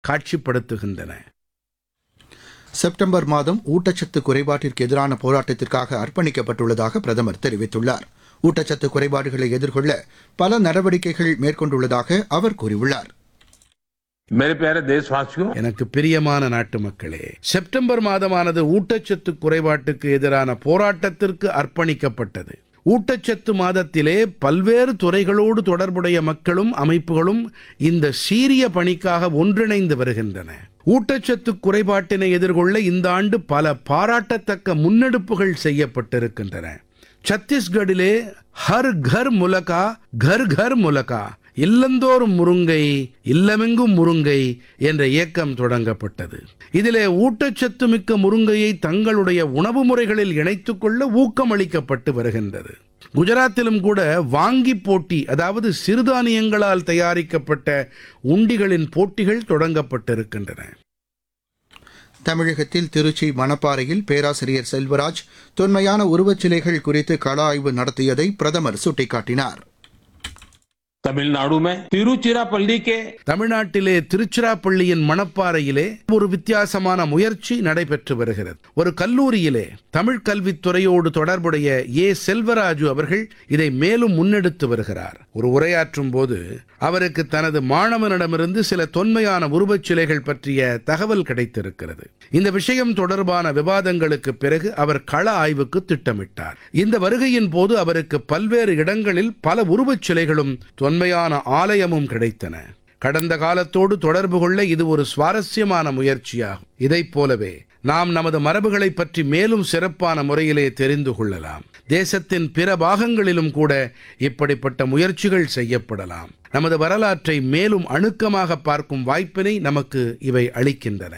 காட்சிப்படுத்துகின்றன September மாதம் ஊட்டச்சத்து குறைபாட்டிற்கு எதிரான போராட்டத்திற்காக அர்ப்பணிக்கப்பட்டுள்ளதாக பிரதமர் தெரிவித்துள்ளார் ஊட்டச்சத்து குறைபாடுகளை எதிர்கொள்ள பல நடவடிக்கைகள் மேற்கொண்டுள்ளதாக அவர் கூறியுள்ளார் मेरे प्यारे देशवासियों எனக்கு பிரியமான நாட்டு மக்களே செப்டம்பர் மாதமானது ஊட்டச்சத்து குறைபாட்டுக்கு எதிரான போராட்டத்திற்கு அர்ப்பணிக்கப்பட்டது ஊட்டச்சத்து மாதத்திலே பல்வேறு துறைகளோடு தொடர்புடைய மக்களும் அமைப்புகளும் இந்த சீரிய பணிக்காக ஒன்றிணைந்து வருகின்றன ஊட்டச்சத்து குறைபாட்டினை எதிர்கொள்ள இந்த ஆண்டு பல பாராட்டத்தக்க முன்னெடுப்புகள் செய்யப்பட்டிருக்கின்றன சத்தீஸ்கடிலே ஹர் கர் முலகா கர் கர் முலகா இல்லந்தோறும் முருங்கை இல்லமெங்கும் முருங்கை என்ற இயக்கம் தொடங்கப்பட்டது இதிலே ஊட்டச்சத்து மிக்க முருங்கையை தங்களுடைய உணவு முறைகளில் இணைத்துக் கொள்ள ஊக்கமளிக்கப்பட்டு வருகின்றது குஜராத்திலும் கூட வாங்கி போட்டி அதாவது சிறுதானியங்களால் தயாரிக்கப்பட்ட உண்டிகளின் போட்டிகள் தொடங்கப்பட்டிருக்கின்றன தமிழகத்தில் திருச்சி மணப்பாறையில் பேராசிரியர் செல்வராஜ் தொன்மையான உருவச்சிலைகள் குறித்து கள ஆய்வு நடத்தியதை பிரதமர் சுட்டிக்காட்டினார் तमिलनाडु में तिरुचिरापल्ली के தமிழ்நாட்டிலே திருச்சிராப்பள்ளியின் மணப்பாறையிலே ஒரு வித்தியாசமான முயற்சி நடைபெற்று வருகிறது ஒரு கல்லூரியிலே தமிழ் கல்வித்துறையோடு தொடர்புடைய ஏ செல்வராஜு அவர்கள் இதை மேலும் முன்னெடுத்து வருகிறார் ஒரு உரையாற்றும் போது அவருக்கு தனது மாணவனிடமிருந்து சில தொன்மையான உருவச் சிலைகள் பற்றிய தகவல் கிடைத்திருக்கிறது இந்த விஷயம் தொடர்பான விவாதங்களுக்கு பிறகு அவர் கள ஆய்வுக்கு திட்டமிட்டார் இந்த வருகையின் போது அவருக்கு பல்வேறு இடங்களில் பல உருவச் சிலைகளும் தொன்மையான ஆலயமும் கிடைத்தன கடந்த காலத்தோடு தொடர்பு கொள்ள இது ஒரு சுவாரஸ்யமான முயற்சியாகும் இதைப் போலவே நாம் நமது மரபுகளைப் பற்றி மேலும் சிறப்பான முறையிலே தெரிந்து கொள்ளலாம் தேசத்தின் பிற பாகங்களிலும் கூட இப்படிப்பட்ட முயற்சிகள் செய்யப்படலாம் நமது வரலாற்றை மேலும் அணுக்கமாக பார்க்கும் வாய்ப்பினை நமக்கு இவை அளிக்கின்றன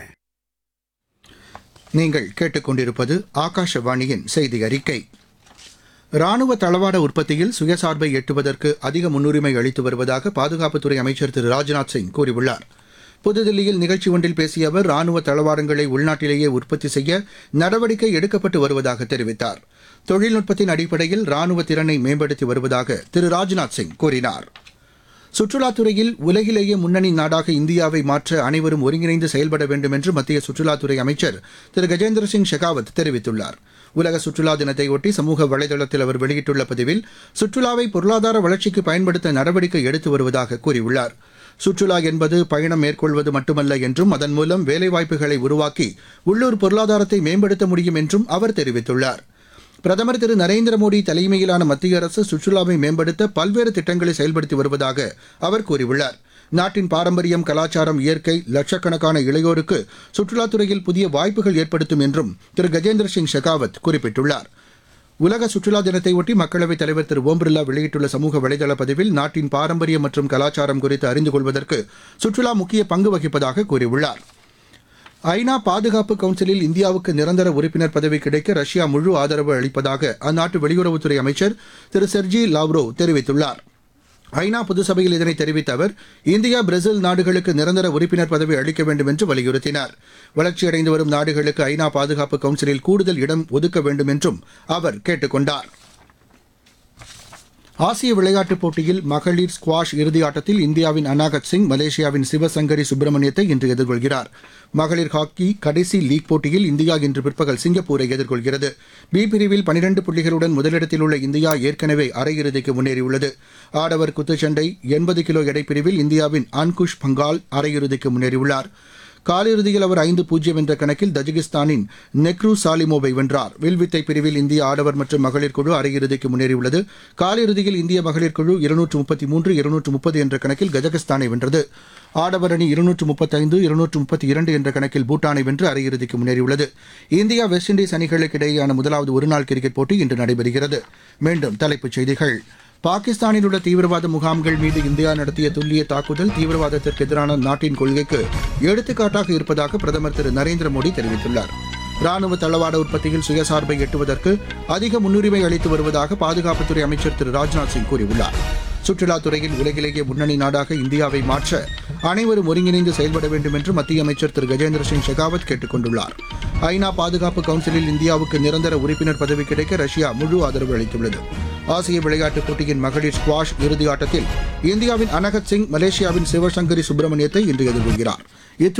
நீங்கள் கேட்டுக்கொண்டிருப்பது ஆகாஷவாணியின் செய்தி அறிக்கை ராணுவ தளவாட உற்பத்தியில் சுயசார்பை எட்டுவதற்கு அதிக முன்னுரிமை அளித்து வருவதாக பாதுகாப்புத்துறை அமைச்சர் திரு ராஜ்நாத் சிங் கூறியுள்ளார் புதுதில்லியில் நிகழ்ச்சி ஒன்றில் பேசிய அவர் ராணுவ தளவாடங்களை உள்நாட்டிலேயே உற்பத்தி செய்ய நடவடிக்கை எடுக்கப்பட்டு வருவதாக தெரிவித்தார் தொழில்நுட்பத்தின் அடிப்படையில் ராணுவ திறனை மேம்படுத்தி வருவதாக திரு ராஜ்நாத் சிங் கூறினார் சுற்றுலாத்துறையில் உலகிலேயே முன்னணி நாடாக இந்தியாவை மாற்ற அனைவரும் ஒருங்கிணைந்து செயல்பட வேண்டும் என்று மத்திய சுற்றுலாத்துறை அமைச்சர் திரு கஜேந்திர சிங் ஷெகாவத் தெரிவித்துள்ளார் உலக சுற்றுலா தினத்தையொட்டி சமூக வலைதளத்தில் அவர் வெளியிட்டுள்ள பதிவில் சுற்றுலாவை பொருளாதார வளர்ச்சிக்கு பயன்படுத்த நடவடிக்கை எடுத்து வருவதாக கூறியுள்ளார் சுற்றுலா என்பது பயணம் மேற்கொள்வது மட்டுமல்ல என்றும் அதன் மூலம் வேலைவாய்ப்புகளை உருவாக்கி உள்ளூர் பொருளாதாரத்தை மேம்படுத்த முடியும் என்றும் அவர் தெரிவித்துள்ளார் பிரதமர் திரு நரேந்திர மோடி தலைமையிலான மத்திய அரசு சுற்றுலாவை மேம்படுத்த பல்வேறு திட்டங்களை செயல்படுத்தி வருவதாக அவர் கூறியுள்ளார் நாட்டின் பாரம்பரியம் கலாச்சாரம் இயற்கை லட்சக்கணக்கான இளையோருக்கு சுற்றுலாத்துறையில் புதிய வாய்ப்புகள் ஏற்படுத்தும் என்றும் திரு கஜேந்திர சிங் ஷெகாவத் குறிப்பிட்டுள்ளார் உலக சுற்றுலா தினத்தையொட்டி மக்களவைத் தலைவர் திரு ஓம் பிர்லா வெளியிட்டுள்ள சமூக வலைதள பதிவில் நாட்டின் பாரம்பரியம் மற்றும் கலாச்சாரம் குறித்து அறிந்து கொள்வதற்கு சுற்றுலா முக்கிய பங்கு வகிப்பதாக கூறியுள்ளார் ஐநா பாதுகாப்பு கவுன்சிலில் இந்தியாவுக்கு நிரந்தர உறுப்பினர் பதவி கிடைக்க ரஷ்யா முழு ஆதரவு அளிப்பதாக அந்நாட்டு வெளியுறவுத்துறை அமைச்சர் திரு செர்ஜி லாவ்ரோவ் தெரிவித்துள்ளார் ஐநா பொதுசபையில் இதனை தெரிவித்த அவர் இந்தியா பிரேசில் நாடுகளுக்கு நிரந்தர உறுப்பினர் பதவி அளிக்க வேண்டும் என்று வலியுறுத்தினார் வளர்ச்சியடைந்து வரும் நாடுகளுக்கு ஐநா பாதுகாப்பு கவுன்சிலில் கூடுதல் இடம் ஒதுக்க வேண்டும் என்றும் அவர் கேட்டுக் கொண்டார் ஆசிய விளையாட்டுப் போட்டியில் மகளிர் ஸ்குவாஷ் இறுதி ஆட்டத்தில் இந்தியாவின் அனாகத் சிங் மலேசியாவின் சிவசங்கரி சுப்பிரமணியத்தை இன்று எதிர்கொள்கிறார் மகளிர் ஹாக்கி கடைசி லீக் போட்டியில் இந்தியா இன்று பிற்பகல் சிங்கப்பூரை எதிர்கொள்கிறது பி பிரிவில் பனிரெண்டு புள்ளிகளுடன் முதலிடத்தில் உள்ள இந்தியா ஏற்கனவே அரையிறுதிக்கு முன்னேறியுள்ளது ஆடவர் குத்துச்சண்டை எண்பது கிலோ எடைப்பிரிவில் இந்தியாவின் அன்குஷ் பங்கால் அரையிறுதிக்கு முன்னேறியுள்ளார் காலிறுதியில் அவர் ஐந்து பூஜ்ஜியம் என்ற கணக்கில் தஜிகிஸ்தானின் நெக்ரு சாலிமோவை வென்றார் வில்வித்தை பிரிவில் இந்திய ஆடவர் மற்றும் மகளிர் குழு அரையிறுதிக்கு முன்னேறியுள்ளது காலிறுதியில் இந்திய மகளிர் குழு இருநூற்று முப்பத்தி மூன்று இருநூற்று முப்பது என்ற கணக்கில் கஜகஸ்தானை வென்றது ஆடவர் அணி இருநூற்று முப்பத்தைந்து இருநூற்று முப்பத்தி இரண்டு என்ற கணக்கில் பூட்டானை வென்று அரையிறுதிக்கு முன்னேறியுள்ளது இந்தியா வெஸ்ட் இண்டீஸ் அணிகளுக்கு இடையேயான முதலாவது ஒருநாள் கிரிக்கெட் போட்டி இன்று நடைபெறுகிறது மீண்டும் தலைப்புச் செய்திகள் பாகிஸ்தானில் உள்ள தீவிரவாத முகாம்கள் மீது இந்தியா நடத்திய துல்லிய தாக்குதல் தீவிரவாதத்திற்கு எதிரான நாட்டின் கொள்கைக்கு எடுத்துக்காட்டாக இருப்பதாக பிரதமர் திரு நரேந்திர மோடி தெரிவித்துள்ளார் ராணுவ தளவாட உற்பத்தியில் சுயசார்பை எட்டுவதற்கு அதிக முன்னுரிமை அளித்து வருவதாக பாதுகாப்புத்துறை அமைச்சர் திரு ராஜ்நாத் சிங் கூறியுள்ளார் சுற்றுலாத்துறையில் உலகிலேயே முன்னணி நாடாக இந்தியாவை மாற்ற அனைவரும் ஒருங்கிணைந்து செயல்பட வேண்டும் என்று மத்திய அமைச்சர் திரு கஜேந்திர சிங் ஷெகாவத் கேட்டுக் கொண்டுள்ளார் ஐநா பாதுகாப்பு கவுன்சிலில் இந்தியாவுக்கு நிரந்தர உறுப்பினர் பதவி கிடைக்க ரஷ்யா முழு ஆதரவு அளித்துள்ளது ஆசிய விளையாட்டுப் போட்டியின் மகளிர் ஸ்குவாஷ் இறுதி ஆட்டத்தில் இந்தியாவின் அனகத் சிங் மலேசியாவின் சிவசங்கரி சுப்பிரமணியத்தை இன்று எதிர்கொள்கிறார் இத்துடன்